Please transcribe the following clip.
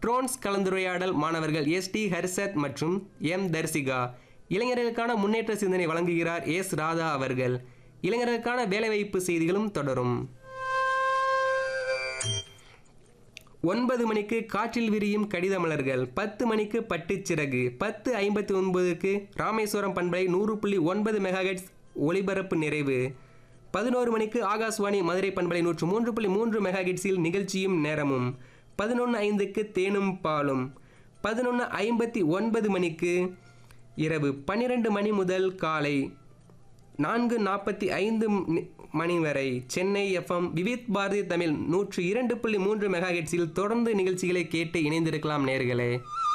drones கலந்துரையாடல் மாணவர்கள் S T Harshad மற்றும் எம் தர்சிகா இளைஞர்களுக்கான முன்னேற்ற சிந்தனை வழங்குகிறார் எஸ் ராதா அவர்கள் இளைஞர்களுக்கான வேலைவாய்ப்பு செய்திகளும் தொடரும் ஒன்பது மணிக்கு காற்றில் விரியும் கடித மலர்கள் பத்து மணிக்கு பட்டுச்சிறகு பத்து ஐம்பத்தி ஒன்பதுக்கு ராமேஸ்வரம் பண்பலை நூறு புள்ளி ஒன்பது மெகாஹெட்ஸ் ஒளிபரப்பு நிறைவு பதினோரு மணிக்கு ஆகாஷ்வாணி மதுரை பண்பலை நூற்று மூன்று புள்ளி மூன்று மெகாஹெட்ஸில் நிகழ்ச்சியும் நேரமும் பதினொன்று ஐந்துக்கு தேனும் பாலும் பதினொன்று ஐம்பத்தி ஒன்பது மணிக்கு இரவு பன்னிரண்டு மணி முதல் காலை நான்கு நாற்பத்தி ஐந்து மணி- மணி வரை சென்னை எஃப்எம் விவித் பாரதி தமிழ் நூற்று இரண்டு புள்ளி மூன்று மெகாஹெட்ஸில் தொடர்ந்து நிகழ்ச்சிகளை கேட்டு இணைந்திருக்கலாம் நேர்களே